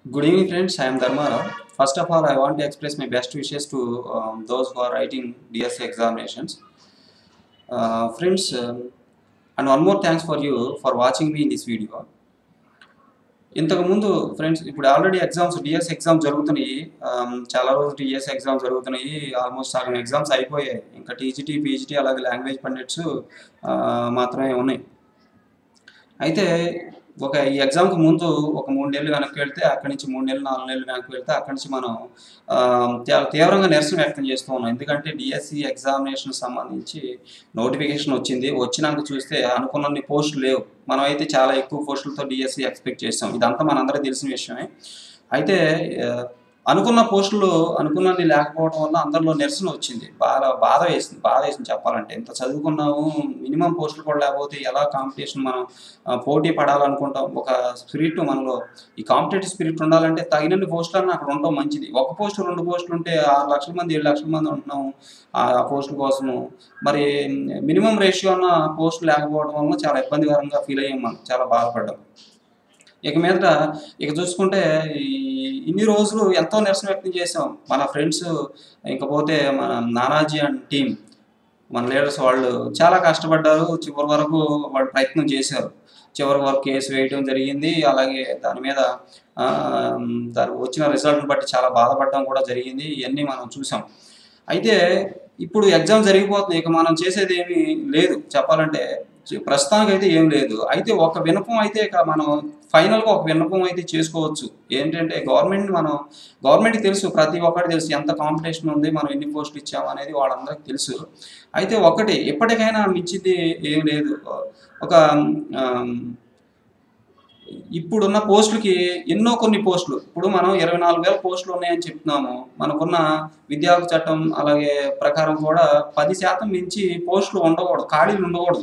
Good evening, friends. I am Dharmara. First of all, I want to express my best wishes to um, those who are writing DSC examinations. Uh, friends, um, and one more thanks for you for watching me in this video. ఇంతకు ముందు friends ఇప్పుడు already exams DS exams జరుగుతున్నాయి um, చాలా రోజులు DS exams జరుగుతున్నాయి almost సగం exams అయిపోయాయి ఇంకా టీజీటీ పీజీటీ అలాగే లాంగ్వేజ్ పండిట్స్ మాత్రమే ఉన్నాయి అయితే ఒక ఈ ఎగ్జామ్కి ముందు ఒక మూడు నెలలు వెనక్కి వెళ్తే అక్కడి నుంచి మూడు నెలలు నాలుగు నెలలు వెనక్కి వెళ్తే అక్కడి నుంచి మనం ఆ, చాలా తీవ్రంగా నిరసన వ్యక్తం చేస్తూ ఉన్నాం ఎందుకంటే డిఎస్సి ఎగ్జామినేషన్ సంబంధించి నోటిఫికేషన్ వచ్చింది వచ్చినాక చూస్తే అనుకున్నన్ని పోస్టులు లేవు మనం అయితే చాలా ఎక్కువ పోస్టులతో డిఎస్సి ఎక్స్పెక్ట్ చేస్తాం ఇదంతా మనందరికీ తెలిసిన విషయమే అయితే ఆ, అనుకున్న పోస్టులు అనుకున్నన్ని లేకపోవడం వల్ల అందరిలో నిరసన వచ్చింది బాగా బాధ వేసింది బాధ వేసింది చెప్పాలంటే ఇంత చదువుకున్నాము మినిమం పోస్టులు కూడా లేకపోతే ఎలా కాంపిటీషన్ మనం ఆ, పోటీ పడాలనుకుంటాం ఒక స్పిరిట్ మనలో ఈ కాంపిటేటివ్ స్పిరిట్ ఉండాలంటే తగినన్ని పోస్టులన్నీ అక్కడ ఉండటం మంచిది ఒక పోస్టు రెండు పోస్టులు ఉంటే ఆరు లక్షల మంది ఏడు లక్షల మంది ఉంటున్నాం ఆ పోస్టుల కోసము మరి మినిమం రేషియో అన్న పోస్టులు లేకపోవడం వల్ల చాలా ఇబ్బందికరంగా ఫీల్ అయ్యాం మనం చాలా బాధపడ్డాం ఇక మీదట ఇక చూసుకుంటే ఈ ఇన్ని రోజులు ఎంతో నిరసన వ్యక్తం చేసాం మన ఫ్రెండ్స్ ఇంకపోతే మన నానాజీ అండ్ టీం మన లీడర్స్ వాళ్ళు చాలా కష్టపడ్డారు చివరి వరకు వాళ్ళు ప్రయత్నం చేశారు చివరి వరకు కేసు వేయడం జరిగింది అలాగే దాని మీద ఆ, దాని వచ్చిన రిజల్ట్ని బట్టి చాలా బాధపడడం కూడా జరిగింది ఇవన్నీ మనం చూసాం అయితే ఇప్పుడు ఎగ్జామ్ జరిగిపోతుంది ఇక మనం చేసేది ఏమీ లేదు చెప్పాలంటే చి- ప్రస్తుతానికి అయితే ఏం లేదు అయితే ఒక విన్నపం అయితే ఇక మనం ఫైనల్గా ఒక విన్నపం అయితే చేసుకోవచ్చు ఏంటంటే గవర్నమెంట్ మనం గవర్నమెంట్కి తెలుసు ప్రతి ఒక్కటి తెలుసు ఎంత కాంపిటీషన్ ఉంది మనం ఎన్ని పోస్టులు ఇచ్చాము అనేది వాళ్ళందరికీ తెలుసు అయితే ఒకటి ఎప్పటికైనా మించింది ఏం లేదు ఒక ఆమ్, ఇప్పుడున్న పోస్టులకి ఎన్నో కొన్ని పోస్టులు ఇప్పుడు మనం ఇరవై నాలుగు వేల పోస్టులు ఉన్నాయని చెప్తున్నాము మనకున్న విద్యార్థి చట్టం అలాగే ప్రకారం కూడా పది శాతం మించి పోస్టులు ఉండకూడదు ఖాళీలు ఉండకూడదు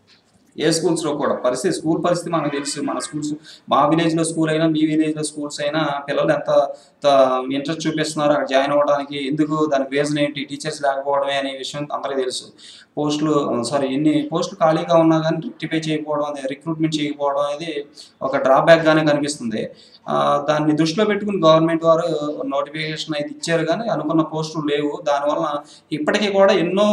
ఏ స్కూల్స్లో కూడా పరిస్థితి స్కూల్ పరిస్థితి మనకు తెలుసు మన స్కూల్స్ మా విలేజ్లో స్కూల్ అయినా మీ విలేజ్లో స్కూల్స్ అయినా పిల్లలు ఎంత ఇంట్రెస్ట్ చూపిస్తున్నారు అక్కడ జాయిన్ అవ్వడానికి ఎందుకు దాని రీజన్ ఏంటి టీచర్స్ లేకపోవడమే అనే విషయం అందరికీ తెలుసు పోస్టులు సారీ ఎన్ని పోస్టులు ఖాళీగా ఉన్నా కానీ రెక్టిఫై చేయకపోవడం అది రిక్రూట్మెంట్ చేయకపోవడం అనేది ఒక డ్రాబ్యాక్ గానే కనిపిస్తుంది ఆ, దాన్ని దృష్టిలో పెట్టుకుని గవర్నమెంట్ వారు నోటిఫికేషన్ అయితే ఇచ్చారు కానీ అనుకున్న పోస్టులు లేవు దానివల్ల ఇప్పటికీ కూడా ఎన్నో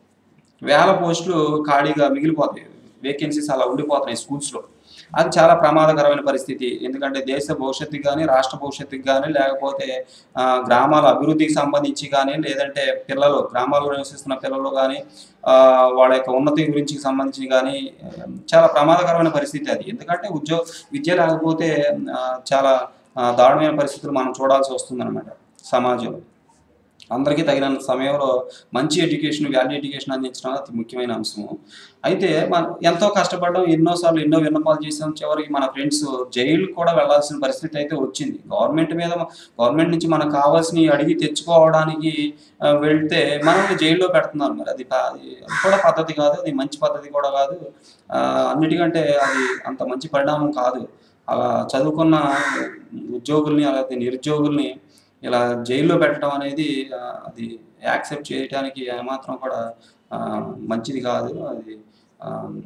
వేల పోస్టులు ఖాళీగా మిగిలిపోతాయి వేకెన్సీస్ అలా ఉండిపోతున్నాయి స్కూల్స్లో అది చాలా ప్రమాదకరమైన పరిస్థితి ఎందుకంటే దేశ భవిష్యత్తుకి కానీ రాష్ట్ర భవిష్యత్తుకి కానీ లేకపోతే ఆ, గ్రామాల అభివృద్ధికి సంబంధించి కానీ లేదంటే పిల్లలు గ్రామాల్లో నివసిస్తున్న పిల్లలు కానీ ఆ, వాళ్ళ యొక్క ఉన్నతి గురించి సంబంధించి కానీ ఆ, చాలా ప్రమాదకరమైన పరిస్థితి అది ఎందుకంటే ఉద్యోగ విద్య లేకపోతే ఆ, చాలా ఆ, దారుణమైన పరిస్థితులు మనం చూడాల్సి వస్తుంది అనమాట సమాజంలో అందరికీ తగిన సమయంలో మంచి ఎడ్యుకేషన్ వాల్యూ ఎడ్యుకేషన్ అందించడం అతి ముఖ్యమైన అంశము అయితే మనం ఎంతో కష్టపడడం ఎన్నోసార్లు ఎన్నో విన్నపాలు చేసాం చివరికి మన ఫ్రెండ్స్ జైలు కూడా వెళ్ళాల్సిన పరిస్థితి అయితే వచ్చింది గవర్నమెంట్ మీద గవర్నమెంట్ నుంచి మనకు కావాల్సినవి అడిగి తెచ్చుకోవడానికి ఆ, వెళ్తే మనల్ని జైల్లో పెడుతున్నారు మరి అది ప- అది కూడా పద్ధతి కాదు అది మంచి పద్ధతి కూడా కాదు ఆ, అన్నిటికంటే అది అంత మంచి పరిణామం కాదు అలా చదువుకున్న ఉద్యోగుల్ని అలాగే నిరుద్యోగుల్ని ఇలా జైల్లో పెట్టడం అనేది ఆ, అది యాక్సెప్ట్ చేయడానికి ఏమాత్రం కూడా ఆ, మంచిది కాదు అది ఆ,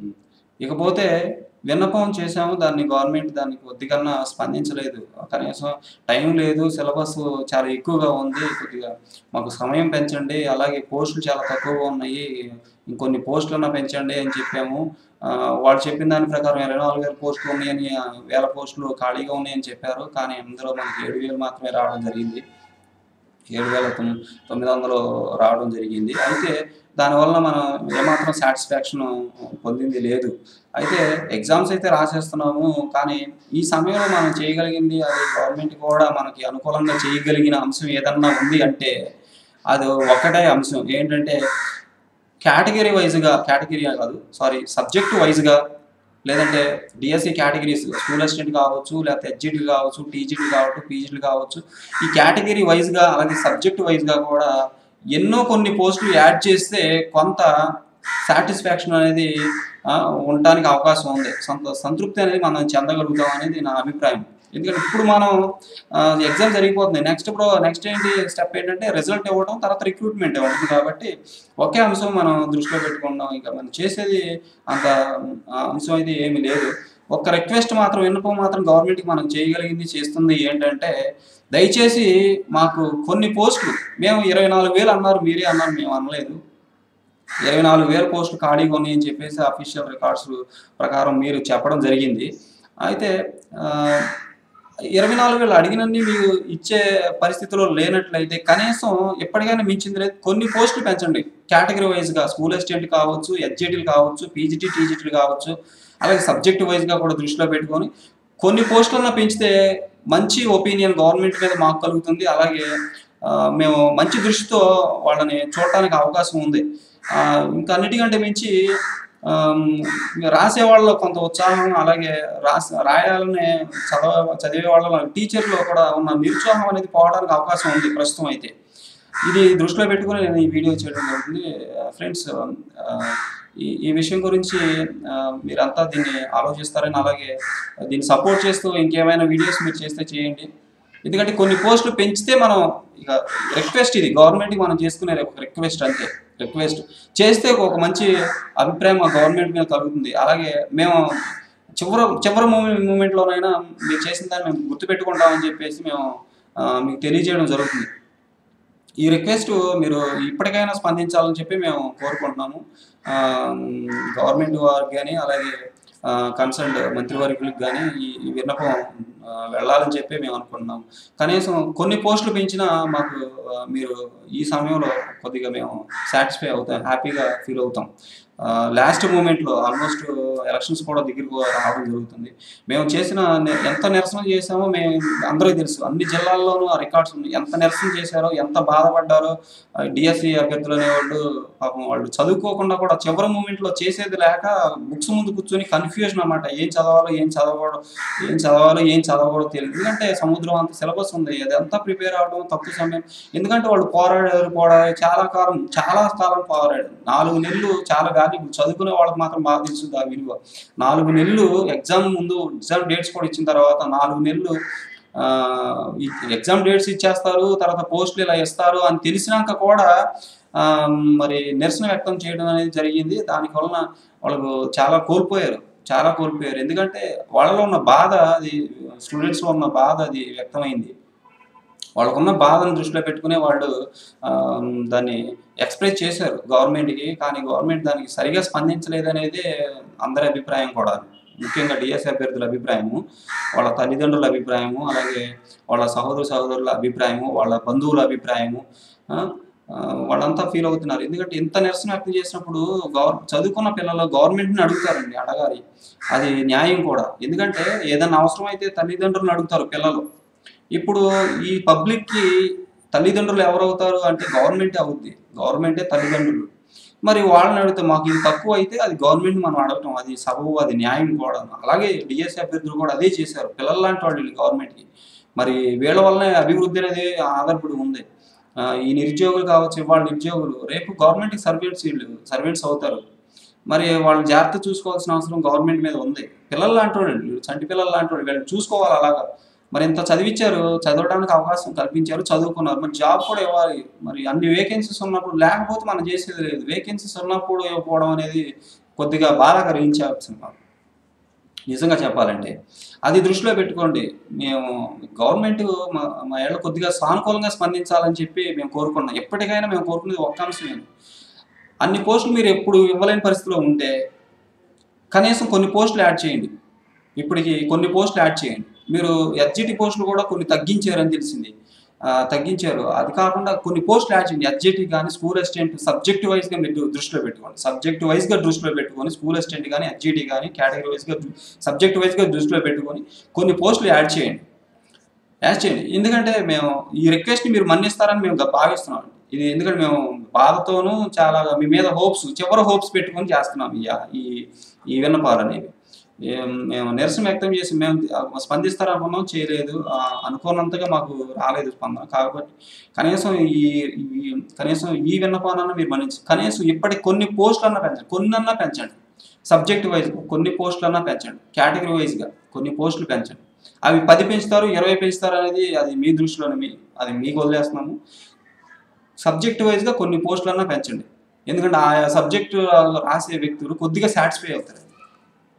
ఇకపోతే విన్నపం చేశాము దాన్ని గవర్నమెంట్ దానికి కొద్దిగా స్పందించలేదు కనీసం టైం లేదు సిలబస్ చాలా ఎక్కువగా ఉంది కొద్దిగా మాకు సమయం పెంచండి అలాగే పోస్టులు చాలా తక్కువగా ఉన్నాయి ఇంకొన్ని పోస్టులన్నా పెంచండి అని చెప్పాము ఆ, వాళ్ళు చెప్పిన దాని ప్రకారం ఇరవై నాలుగు వేల పోస్టులు ఉన్నాయని ఆ, వేల పోస్టులు ఖాళీగా ఉన్నాయని చెప్పారు కానీ అందులో మనకి ఏడు వేలు మాత్రమే రావడం జరిగింది ఏడు వేల తొమ్- తొమ్మిది వందలు రావడం జరిగింది అయితే దానివల్ల మనం ఏమాత్రం సాటిస్ఫాక్షన్ పొందింది లేదు అయితే ఎగ్జామ్స్ అయితే రాసేస్తున్నాము కానీ ఈ సమయంలో మనం చేయగలిగింది అది గవర్నమెంట్ కూడా మనకి అనుకూలంగా చేయగలిగిన అంశం ఏదన్నా ఉంది అంటే అది ఒక్కటే అంశం ఏంటంటే కేటగిరీ వైజ్గా కేటగిరీ కాదు సారీ సబ్జెక్ట్ వైజ్గా లేదంటే డిఎస్సి కేటగిరీస్ స్కూల్ అసిస్టెంట్ కావచ్చు లేకపోతే హెచ్జిటి కావచ్చు టీజీటీ కావచ్చు పీజీటీ కావచ్చు ఈ కేటగిరీ వైజ్గా అలాగే సబ్జెక్ట్ వైజ్గా కూడా ఎన్నో కొన్ని పోస్టులు యాడ్ చేస్తే కొంత సాటిస్ఫాక్షన్ అనేది ఆ, ఉండడానికి అవకాశం ఉంది సంత సంతృప్తి అనేది మనం చెందగలుగుతాం అనేది నా అభిప్రాయం ఎందుకంటే ఇప్పుడు మనం ఎగ్జామ్ జరిగిపోతుంది నెక్స్ట్ ఇప్పుడు నెక్స్ట్ ఏంటి స్టెప్ ఏంటంటే రిజల్ట్ ఇవ్వడం తర్వాత రిక్రూట్మెంట్ ఉంటుంది కాబట్టి ఒకే అంశం మనం దృష్టిలో పెట్టుకుంటాం ఇంకా మనం చేసేది అంత ఆ, అంశం అయితే ఏమీ లేదు ఒక రిక్వెస్ట్ మాత్రం విన్నపం మాత్రం గవర్నమెంట్కి మనం చేయగలిగింది చేస్తుంది ఏంటంటే దయచేసి మాకు కొన్ని పోస్టులు మేము ఇరవై నాలుగు వేలు అన్నారు మీరే అన్నారు మేము అనలేదు ఇరవై నాలుగు వేల పోస్టులు ఖాళీగా ఉన్నాయి అని చెప్పేసి అఫీషియల్ రికార్డ్స్ ప్రకారం మీరు చెప్పడం జరిగింది అయితే ఆ, ఇరవై నాలుగు వేలు అడిగినన్ని మీరు ఇచ్చే పరిస్థితిలో లేనట్లయితే కనీసం ఎప్పటికైనా మించింది లేదు కొన్ని పోస్టులు పెంచండి కేటగిరీ వైజ్గా స్కూల్ అసిస్టెంట్ కావచ్చు ఎడ్జిటీలు కావచ్చు పీజీటీ టీజీటీలు కావచ్చు అలాగే సబ్జెక్ట్ వైజ్గా కూడా దృష్టిలో పెట్టుకొని కొన్ని పోస్టులను పెంచితే మంచి ఒపీనియన్ గవర్నమెంట్ మీద మాకు కలుగుతుంది అలాగే ఆ, మేము మంచి దృష్టితో వాళ్ళని చూడటానికి అవకాశం ఉంది ఆ, ఇంకా అన్నిటికంటే మించి ఆమ్, రాసే వాళ్ళలో కొంత ఉత్సాహం అలాగే రాసి రాయాలని చదవ చదివే వాళ్ళ టీచర్లో కూడా ఉన్న నిరుత్సాహం అనేది పోవడానికి అవకాశం ఉంది ప్రస్తుతం అయితే ఇది దృష్టిలో పెట్టుకుని నేను ఈ వీడియో చేయడం జరుగుతుంది ఫ్రెండ్స్ ఈ ఈ విషయం గురించి ఆ, మీరంతా దీన్ని ఆలోచిస్తారని అలాగే దీన్ని సపోర్ట్ చేస్తూ ఇంకేమైనా వీడియోస్ మీరు చేస్తే చేయండి ఎందుకంటే కొన్ని పోస్టులు పెంచితే మనం ఇక రిక్వెస్ట్ ఇది గవర్నమెంట్కి మనం చేసుకునే ఒక రిక్వెస్ట్ అంతే రిక్వెస్ట్ చేస్తే ఒక మంచి అభిప్రాయం మా గవర్నమెంట్ మీద కలుగుతుంది అలాగే మేము చివరి చివరి మూమెంట్ మూమెంట్లోనైనా మీరు చేసిన దాన్ని మేము గుర్తుపెట్టుకుంటామని చెప్పేసి మేము ఆ, మీకు తెలియజేయడం జరుగుతుంది ఈ రిక్వెస్ట్ మీరు ఇప్పటికైనా స్పందించాలని చెప్పి మేము కోరుకుంటున్నాము గవర్నమెంట్ వారికి కానీ అలాగే కన్సర్న్ మంత్రివర్గులకు కానీ ఈ ఈ విన్నపం ఆ, వెళ్ళాలని చెప్పి మేము అనుకుంటున్నాం కనీసం కొన్ని పోస్టులు పెంచినా మాకు ఆ, మీరు ఈ సమయంలో కొద్దిగా మేము సాటిస్ఫై అవుతాం హ్యాపీగా ఫీల్ అవుతాం లాస్ట్ మూమెంట్లో ఆల్మోస్ట్ ఎలక్షన్స్ కూడా దగ్గరకు రావడం జరుగుతుంది మేము చేసిన ని- ఎంత నిరసన చేసామో మేము అందరికీ తెలుసు అన్ని జిల్లాల్లోనూ ఆ రికార్డ్స్ ఉన్నాయి ఎంత నిరసన చేశారో ఎంత బాధపడ్డారో డిఎస్సి అభ్యర్థులు అనేవాళ్ళు పాపం వాళ్ళు చదువుకోకుండా కూడా చివరి మూమెంట్లో చేసేది లేక బుక్స్ ముందు కూర్చొని కన్ఫ్యూజన్ అన్నమాట ఏం చదవాలో ఏం చదవకూడదు ఏం చదవాలో ఏం చదవకూడదు తెలియదు ఎందుకంటే సముద్రం అంత సిలబస్ ఉంది అదంతా ప్రిపేర్ అవడం తక్కువ సమయం ఎందుకంటే వాళ్ళు పోరాడారు పోరాడారు చాలా కాలం చాలా కాలం పోరాడారు నాలుగు నెలలు చాలా వాల్యూబుల్ చదువుకునే వాళ్ళకి మాత్రం బాగా తెలుస్తుంది ఆ విలువ నాలుగు నెలలు ఎగ్జామ్ ముందు ఎగ్జామ్ డేట్స్ కూడా ఇచ్చిన తర్వాత నాలుగు నెలలు ఎగ్జామ్ డేట్స్ ఇచ్చేస్తారు తర్వాత పోస్టులు ఇలా ఇస్తారు అని తెలిసినాక కూడా ఆ, మరి నిరసన వ్యక్తం చేయడం అనేది జరిగింది దానికి వలన వాళ్ళకు చాలా కోల్పోయారు చాలా కోల్పోయారు ఎందుకంటే వాళ్ళలో ఉన్న బాధ అది స్టూడెంట్స్లో ఉన్న బాధ అది వ్యక్తమైంది వాళ్ళకున్న బాధను దృష్టిలో పెట్టుకునే వాళ్ళు ఆ, దాన్ని ఎక్స్ప్రెస్ చేశారు గవర్నమెంట్కి కానీ గవర్నమెంట్ దానికి సరిగా స్పందించలేదనేది అందరి అభిప్రాయం కూడా ముఖ్యంగా డిఎస్ అభ్యర్థుల అభిప్రాయము వాళ్ళ తల్లిదండ్రుల అభిప్రాయము అలాగే వాళ్ళ సహోదరు సహోదరుల అభిప్రాయము వాళ్ళ బంధువుల అభిప్రాయము ఆ, ఆ, వాళ్ళంతా ఫీల్ అవుతున్నారు ఎందుకంటే ఇంత నిరసన వ్యక్తం చేసినప్పుడు గవర్ చదువుకున్న పిల్లలు గవర్నమెంట్ని అడుగుతారండి అడగాలి అది న్యాయం కూడా ఎందుకంటే ఏదైనా అవసరం అయితే తల్లిదండ్రులను అడుగుతారు పిల్లలు ఇప్పుడు ఈ పబ్లిక్కి తల్లిదండ్రులు ఎవరవుతారు అంటే గవర్నమెంటే అవుద్ది గవర్నమెంటే తల్లిదండ్రులు మరి వాళ్ళని అడిగితే మాకు ఇది తక్కువ అయితే అది గవర్నమెంట్ మనం అడగటం అది సబబు అది న్యాయం కూడా అలాగే డిఎస్సి అభ్యర్థులు కూడా అదే చేశారు పిల్లల లాంటి వాళ్ళు వీళ్ళు గవర్నమెంట్కి మరి వీళ్ళ వల్లనే అభివృద్ధి అనేది ఆధారపడి ఉంది ఆ, ఈ నిరుద్యోగులు కావచ్చు వాళ్ళ నిరుద్యోగులు రేపు గవర్నమెంట్కి సర్వెంట్స్ వీళ్ళు సర్వెంట్స్ అవుతారు మరి వాళ్ళని జాగ్రత్త చూసుకోవాల్సిన అవసరం గవర్నమెంట్ మీద ఉంది పిల్లలు లాంటి వాళ్ళు వీళ్ళు చంటి పిల్లలు లాంటి వాళ్ళు వీళ్ళని చూసుకోవాలి అలాగా మరి ఇంత చదివించారు చదవడానికి అవకాశం కల్పించారు చదువుకున్నారు మరి జాబ్ కూడా ఇవ్వాలి మరి అన్ని వేకెన్సీస్ ఉన్నప్పుడు లేకపోతే మనం చేసేది లేదు వేకెన్సీస్ ఉన్నప్పుడు ఇవ్వకపోవడం అనేది కొద్దిగా బాధ కలిగించాల్సిన పని. నిజంగా చెప్పాలంటే అది దృష్టిలో పెట్టుకోండి మేము గవర్నమెంట్ మా మా ఏళ్ళ కొద్దిగా సానుకూలంగా స్పందించాలని చెప్పి మేము కోరుకున్నాం ఎప్పటికైనా మేము కోరుకునేది ఒక్క అంశమే అన్ని పోస్టులు మీరు ఎప్పుడు ఇవ్వలేని పరిస్థితిలో ఉంటే కనీసం కొన్ని పోస్టులు యాడ్ చేయండి ఇప్పటికి కొన్ని పోస్టులు యాడ్ చేయండి మీరు ఎస్జిటి పోస్టులు కూడా కొన్ని తగ్గించారని తెలిసింది ఆ, తగ్గించారు అది కాకుండా కొన్ని పోస్టులు యాడ్ చేయండి ఎస్జిటి కానీ స్కూల్ అసిస్టెంట్ సబ్జెక్ట్ వైజ్గా మీరు దృష్టిలో పెట్టుకోండి సబ్జెక్ట్ వైజ్గా దృష్టిలో పెట్టుకొని స్కూల్ అసిస్టెంట్ కానీ ఎస్జిటి కానీ కేటగిరీ వైజ్గా సబ్జెక్ట్ వైజ్గా దృష్టిలో పెట్టుకొని కొన్ని పోస్టులు యాడ్ చేయండి యాడ్ చేయండి ఎందుకంటే మేము ఈ రిక్వెస్ట్ని మీరు మన్నిస్తారని మేము గ- భావిస్తున్నాం ఇది ఎందుకంటే మేము బాధతోనూ చాలా మీ మీద హోప్స్ చివరి హోప్స్ పెట్టుకొని చేస్తున్నాం ఈ ఈ ఈ విన్నపాలు అనేవి ఏం- మేము నిరసన వ్యక్తం చేసి మేము స్పందిస్తారనుకున్నాం చేయలేదు ఆ, అనుకున్నంతగా మాకు రాలేదు స్పందన కాబట్టి కనీసం ఈ ఈ- కనీసం ఈ విన్నపాలన్నా మీరు మన్నించి కనీసం ఇప్పటి కొన్ని పోస్టులన్నా పెంచండి కొన్నన్నా పెంచండి సబ్జెక్ట్ వైజ్ కొన్ని పోస్టులన్నా పెంచండి కేటగిరీ వైజ్గా కొన్ని పోస్టులు పెంచండి అవి పది పెంచుతారు ఇరవై పెంచుతారు అనేది అది మీ దృష్టిలోనే మీ అది మీకు వదిలేస్తున్నాము సబ్జెక్ట్ వైజ్గా కొన్ని పోస్టులన్నా పెంచండి ఎందుకంటే ఆయా సబ్జెక్టు రాసే వ్యక్తులు కొద్దిగా సాటిస్ఫై అవుతారు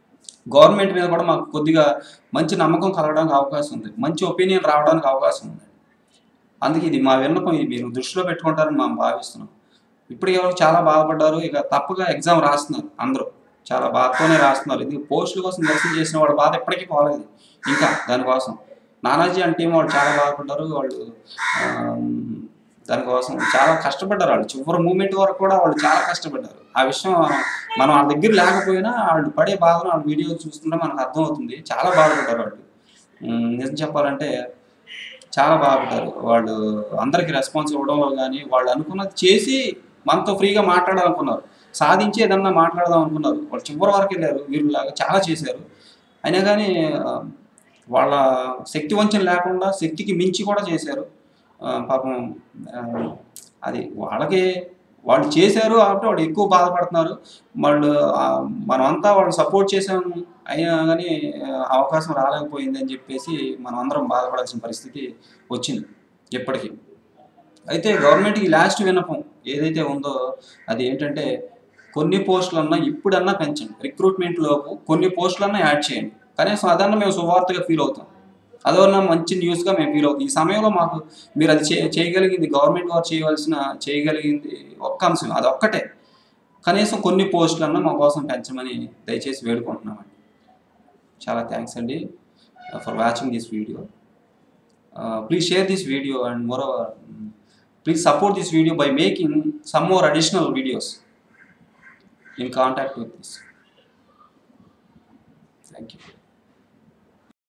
గవర్నమెంట్ మీద కూడా మాకు కొద్దిగా మంచి నమ్మకం కలగడానికి అవకాశం ఉంది మంచి ఒపీనియన్ రావడానికి అవకాశం ఉంది అందుకే ఇది మా విన్నపం ఇది మీరు దృష్టిలో పెట్టుకుంటారని మేము భావిస్తున్నాం ఇప్పటికే వరకు చాలా బాధపడ్డారు ఇక తప్పగా ఎగ్జామ్ రాస్తున్నారు అందరూ చాలా బాధతోనే రాస్తున్నారు ఇది పోస్టుల కోసం నిరసన చేసిన వాళ్ళ బాధ ఎప్పటికీ పోలేదు ఇంకా దానికోసం నానాజీ అంటే వాళ్ళు చాలా బాధపడ్డారు వాళ్ళు ఆమ్, దానికోసం చాలా కష్టపడ్డారు వాళ్ళు చివరి మూమెంట్ వరకు కూడా వాళ్ళు చాలా కష్టపడ్డారు ఆ విషయం మనం వాళ్ళ దగ్గర లేకపోయినా వాళ్ళు పడే బాధను వాళ్ళ వీడియో చూస్తుంటే మనకు అర్థమవుతుంది చాలా బాధపడ్డారు వాళ్ళు ఉమ్, నిజం చెప్పాలంటే చాలా బాధపడ్డారు వాళ్ళు అందరికి రెస్పాన్స్ ఇవ్వడంలో కానీ వాళ్ళు అనుకున్నది చేసి మనతో ఫ్రీగా మాట్లాడాలనుకున్నారు సాధించి ఏదన్నా మాట్లాడదాం అనుకున్నారు వాళ్ళు చివరి వరకు వెళ్ళారు వీళ్ళలాగా చాలా చేశారు అయినా కానీ ఆ, వాళ్ళ శక్తి వంచన లేకుండా శక్తికి మించి కూడా చేశారు ఆ, పాపం ఆ, అది వాళ్ళకి వాళ్ళు చేశారు కాబట్టి వాళ్ళు ఎక్కువ బాధపడుతున్నారు వాళ్ళు ఆ, మనమంతా వాళ్ళు సపోర్ట్ చేసాము అయినా కానీ ఆ, అవకాశం రాలేకపోయింది అని చెప్పేసి మనం అందరం బాధపడాల్సిన పరిస్థితి వచ్చింది ఎప్పటికీ అయితే గవర్నమెంట్కి లాస్ట్ విన్నపం ఏదైతే ఉందో అది ఏంటంటే కొన్ని పోస్టులన్నా ఇప్పుడన్నా పెంచండి రిక్రూట్మెంట్ లోపు కొన్ని పోస్టులన్నా యాడ్ చేయండి కనీసం అదన్నా మేము శుభవార్తగా ఫీల్ అవుతాం అదన్నా మంచి న్యూస్గా మేము ఫీల్ అవుతాం ఈ సమయంలో మాకు మీరు అది చే చేయగలిగింది గవర్నమెంట్ వారు చేయవలసిన చేయగలిగింది ఒక్క అంశం అది ఒక్కటే కనీసం కొన్ని పోస్టులన్నా మా కోసం పెంచమని దయచేసి వేడుకుంటున్నామండి చాలా థ్యాంక్స్ అండి for watching this video please share this video and more please support this video by making some more additional videos in contact with this. Thank you.